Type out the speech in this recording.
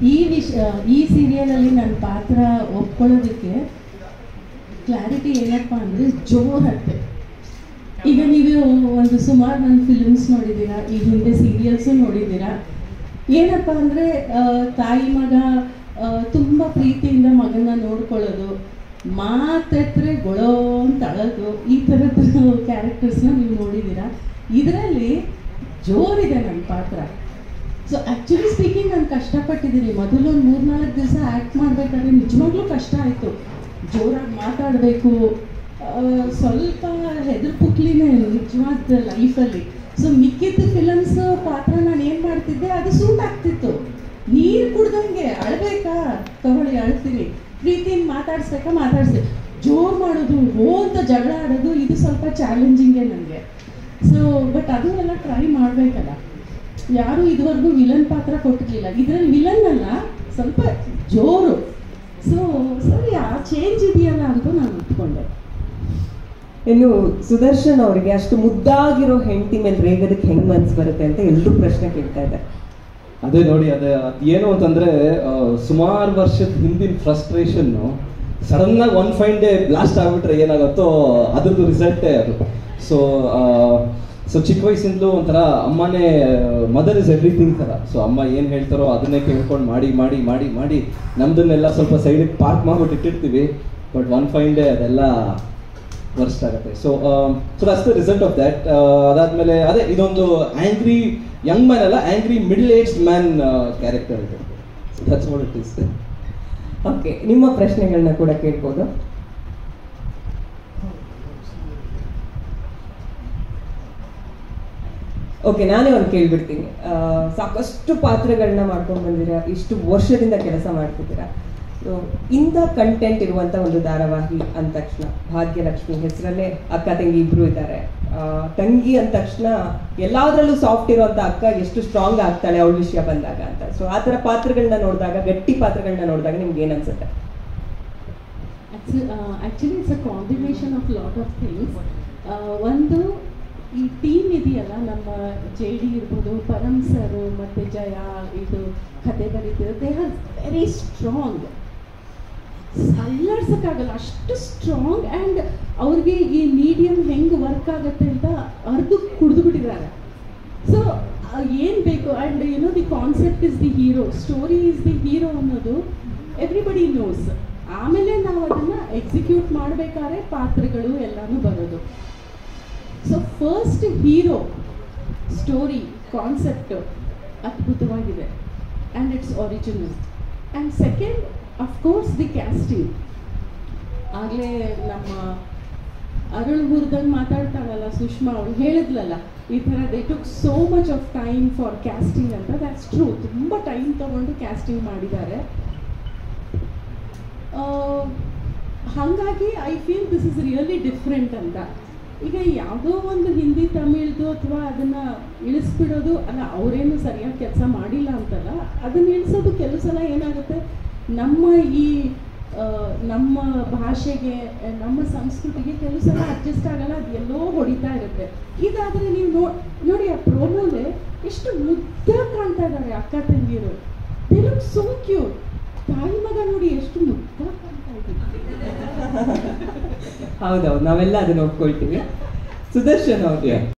ಈ ವಿಷ ಈ ಸೀರಿಯಲಲ್ಲಿ ನನ್ನ ಪಾತ್ರ ಒಪ್ಕೊಳ್ಳೋದಕ್ಕೆ ಕ್ಲಾರಿಟಿ ಏನಪ್ಪ ಅಂದರೆ ಜೋರತ್ತೆ ಈಗ ನೀವು ಒಂದು ಸುಮಾರು ನನ್ನ ಫಿಲ್ಮ್ಸ್ ನೋಡಿದ್ದೀರಾ ಈ ಹಿಂದೆ ಸೀರಿಯಲ್ಸು ನೋಡಿದ್ದೀರಾ ಏನಪ್ಪ ಅಂದರೆ ತಾಯಿ ಮಗ ಆ, ತುಂಬ ಪ್ರೀತಿಯಿಂದ ಮಗನ ನೋಡ್ಕೊಳ್ಳೋದು ಮಾತೆತ್ತರೆ ಗೊಳೋ ಅಂತ ಅಳೋದು ಈ ಥರದ್ದು ಕ್ಯಾರೆಕ್ಟರ್ಸ್ನ ನೀವು ನೋಡಿದ್ದೀರಾ ಇದರಲ್ಲಿ ಜೋರಿದೆ ನನ್ನ ಪಾತ್ರ ಸೊ ಆ್ಯಕ್ಚುಲಿ ಸ್ಪೀಕಿಂಗ್ ನಾನು ಕಷ್ಟಪಟ್ಟಿದ್ದೀನಿ ಮೊದಲು ಒಂದು ಮೂರ್ನಾಲ್ಕು ದಿವಸ ಆ್ಯಕ್ಟ್ ಮಾಡಬೇಕಾದ್ರೆ ನಿಜವಾಗ್ಲೂ ಕಷ್ಟ ಆಯಿತು ಜೋರಾಗಿ ಮಾತಾಡಬೇಕು ಸ್ವಲ್ಪ ಹೆದರು ಪುಕ್ಲಿನೇ ನಿಜವಾದ ಲೈಫಲ್ಲಿ ಸೊ ಮಿಕ್ಕಿದ್ದ ಫಿಲಮ್ಸ್ ಪಾತ್ರ ನಾನು ಏನು ಮಾಡ್ತಿದ್ದೆ ಅದು ಸೂಟ್ ಆಗ್ತಿತ್ತು ನೀರು ಕುಡ್ದಂಗೆ ಅಳ್ಬೇಕಾ ತಗೊಳ್ಳಿ ಅಳ್ತೀನಿ ಪ್ರೀತಿಯಿಂದ ಮಾತಾಡ್ಸ್ಬೇಕಾ ಮಾತಾಡ್ಸಿ ಜೋರು ಮಾಡೋದು ಹೋ ಅಂತ ಜಗಳ ಆಡೋದು ಇದು ಸ್ವಲ್ಪ ಚಾಲೆಂಜಿಂಗೇ ನನಗೆ ಸೊ ಬಟ್ ಅದು ಎಲ್ಲ ಟ್ರೈ ಮಾಡಬೇಕಲ್ಲ ಯಾರು ಇದುವರೆಗೂ ವಿಲನ್ ಪಾತ್ರ ಕೊಟ್ಟಿರಲಿಲ್ಲ ಇದರಲ್ಲಿ ವಿಲನ್ ಅಲ್ಲ ಸ್ವಲ್ಪ ಜೋರು ಸೊ ಸರಿ ಆ ಚೇಂಜ್ ಇದೆಯಲ್ಲ ಅಂತ ನಾನು ಇಟ್ಕೊಂಡೆ ಇನ್ನು ಸುದರ್ಶನ್ ಅವರಿಗೆ ಅಷ್ಟು ಮುದ್ದಾಗಿರೋ ಹೆಂಡತಿ ಮೇಲೆ ರೇಗೋದಕ್ಕೆ ಹೆಂಗ್ ಮನ್ಸು ಬರುತ್ತೆ ಅಂತ ಎಲ್ಲರೂ ಪ್ರಶ್ನೆ ಕೇಳ್ತಾ ಇದ್ದಾರೆ ಅದೇ ನೋಡಿ ಅದೇ ಅದ್ ಏನು ಅಂತಂದ್ರೆ ಸುಮಾರು ವರ್ಷದ ಹಿಂದಿನ ಫ್ರಸ್ಟ್ರೇಷನ್ ಸಡನ್ ಆಗಿ ಒನ್ ಫೈನ್ ಡೇ ಬ್ಲಾಸ್ಟ್ ಆಗ್ಬಿಟ್ರೆ ಏನಾಗುತ್ತೋ ಅದ್ರದ್ದು ರಿಸಲ್ಟೇ ಅದು ಸೊ ಸೊ ಚಿಕ್ಕ ವಯಸ್ಸಿಂದಲೂ ಒಂಥರ ಅಮ್ಮನೇ ಮದರ್ ಇಸ್ ಎವ್ರಿಥಿಂಗ್ ಥರ ಸೊ ಅಮ್ಮ ಏನು ಹೇಳ್ತಾರೋ ಅದನ್ನೇ ಕೇಳ್ಕೊಂಡು ಮಾಡಿ ಮಾಡಿ ಮಾಡಿ ಮಾಡಿ ನಮ್ದನ್ನೆಲ್ಲ ಸ್ವಲ್ಪ ಸೈಡಿಗೆ ಪಾರ್ಕ್ ಮಾಡ್ಬಿಟ್ಟು ಇಟ್ಟಿರ್ತೀವಿ ಬಟ್ ಒನ್ ಫೈನ್ ಡೇ ಅದೆಲ್ಲ ವರ್ಸ್ಟ್ ಆಗುತ್ತೆ so so that's the result of that ಅದಾದ್ಮೇಲೆ ಅದೇ ಇದೊಂದು ಆಂಗ್ರಿ ಯಂಗ್ ಮ್ಯಾನ್ ಅಲ್ಲ angry middle age man character ಇದೆ that's what it is okay ನಿಮ್ಮ ಪ್ರಶ್ನೆಗಳನ್ನ ಕೂಡ ಕೇಳ್ಬೋದು ಓಕೆ ನಾನೇ ಒಂದು ಕೇಳ್ಬಿಡ್ತೀನಿ ಆ, ಸಾಕಷ್ಟು ಪಾತ್ರಗಳನ್ನ ಮಾಡ್ಕೊಂಡು ಬಂದಿರಾ ಇಷ್ಟು ವರ್ಷದಿಂದ ಕೆಲಸ ಮಾಡ್ತಿದ್ದೀರಾ So, ಇಂಥ ಕಂಟೆಂಟ್ ಇರುವಂತ ಒಂದು ಧಾರಾವಾಹಿ ಅಂದ ತಕ್ಷಣ ಭಾಗ್ಯಲಕ್ಷ್ಮಿ ಹೆಸರಲ್ಲೇ ಅಕ್ಕ ತಂಗಿ ಇಬ್ರು ಇದ್ದಾರೆ ಆ, ತಂಗಿ ಅಂದ ತಕ್ಷಣ ಎಲ್ಲಾದ್ರಲ್ಲೂ ಸಾಫ್ಟ್ ಇರುವಂತ ಅಕ್ಕ ಎಷ್ಟು ಸ್ಟ್ರಾಂಗ್ ಆಗ್ತಾಳೆ ಅವಳ ವಿಷಯ ಬಂದಾಗ ಅಂತ ಸೊ ಆ ಥರ ಪಾತ್ರಗಳನ್ನ ನೋಡಿದಾಗ ಗಟ್ಟಿ ಪಾತ್ರಗಳನ್ನ ನೋಡಿದಾಗ ನಿಮ್ಗೆ ಏನ್ ಅನ್ಸುತ್ತೆ actually it's a combination of lot of things ಒಂದು ಈ ಟೀಮ್ ಇದೆಯಲ್ಲ ನಮ್ಮ ಜೆ ಡಿ ಇರ್ಬೋದು ಪರಮ್ ಸರ್ ಮತ್ತು ಜಯ ಇದು ಕತೆ ಬರೀತಿರೋ ದೇ ಆರ್ ವೆರಿ ಸ್ಟ್ರಾಂಗ್ ಅಲ್ಲಾಡ್ಸೋಕ್ಕಾಗಲ್ಲ ಅಷ್ಟು ಸ್ಟ್ರಾಂಗ್ ಆ್ಯಂಡ್ ಅವ್ರಿಗೆ ಈ ಮೀಡಿಯಂ ಹೆಂಗೆ ವರ್ಕ್ ಆಗುತ್ತೆ ಅಂತ ಅರ್ದು ಕುಡಿದು ಬಿಟ್ಟಿದ್ದಾರೆ ಸೊ ಏನು ಬೇಕು ಆ್ಯಂಡ್ ಏನೋ the concept is the hero story is the hero ಅನ್ನೋದು ಎವ್ರಿಬಡಿ ನೋಸ್ ಆಮೇಲೆ ನಾವು ಅದನ್ನು ಎಕ್ಸಿಕ್ಯೂಟ್ ಮಾಡಬೇಕಾದ್ರೆ ಪಾತ್ರಗಳು ಎಲ್ಲನೂ ಬರೋದು so first hero story concept ಅದ್ಭುತವಾಗಿದೆ and it's original and second of course the casting ಆಗಲೇ ನಮ್ಮ ಅರಳು ಹುರಿದಂಗೆ ಮಾತಾಡ್ತಾಳಲ್ಲ ಸುಷ್ಮಾ ಅವಳು ಹೇಳಿದ್ಲಲ್ಲ ಈ ಥರ they took so much of time for casting ಅಂತ ದ್ಯಾಟ್ಸ್ ಟ್ರೂ ತುಂಬ ಟೈಮ್ ತಗೊಂಡು ಕ್ಯಾಸ್ಟಿಂಗ್ ಮಾಡಿದ್ದಾರೆ ಆ, ಹಾಗಾಗಿ I feel this is really different ಅಂತ ಈಗ ಯಾವುದೋ ಒಂದು ಹಿಂದಿ ತಮಿಳ್ದು ಅಥವಾ ಅದನ್ನು ಇಳಿಸ್ಬಿಡೋದು ಅಲ್ಲ ಅವರೇನು ಸರಿಯಾಗಿ ಕೆಲಸ ಮಾಡಿಲ್ಲ ಅಂತಲ್ಲ ಅದನ್ನು ಇಳಿಸೋದು ಕೆಲವು ಸಲ ಏನಾಗುತ್ತೆ ನಮ್ಮ ಈ ಆ, ನಮ್ಮ ಭಾಷೆಗೆ ಆ, ನಮ್ಮ ಸಂಸ್ಕೃತಿಗೆ ಕೆಲವು ಸಲ ಅಡ್ಜಸ್ಟ್ ಆಗಲ್ಲ ಅದು ಎಲ್ಲೋ ಹೊಡಿತಾ ಇರುತ್ತೆ ಇದಾದರೆ ನೀವು ನೋ ನೋಡಿ ಆ ಪ್ರೋಮೋಲೆ ಎಷ್ಟು ಮುದ್ದಾಗಿ ಕಾಣ್ತಾ ಇದ್ದಾರೆ ಅಕ್ಕ ತಂಗಿರು ದೇ ಲುಕ್ ಸೋ ಕ್ಯೂಟ್ ತಾಯಿ ಮಗ ನೋಡಿ ಎಷ್ಟು ಮುದ್ದಾಗಿ ಕಾಣ್ತಾ ಇದ್ದಾರೆ ಹೌದೌದು ನಾವೆಲ್ಲ ಅದನ್ನ ಒಪ್ಕೊಳ್ತೀವಿ ಸುದರ್ಶನ್ ಅವ್ರಿಗೆ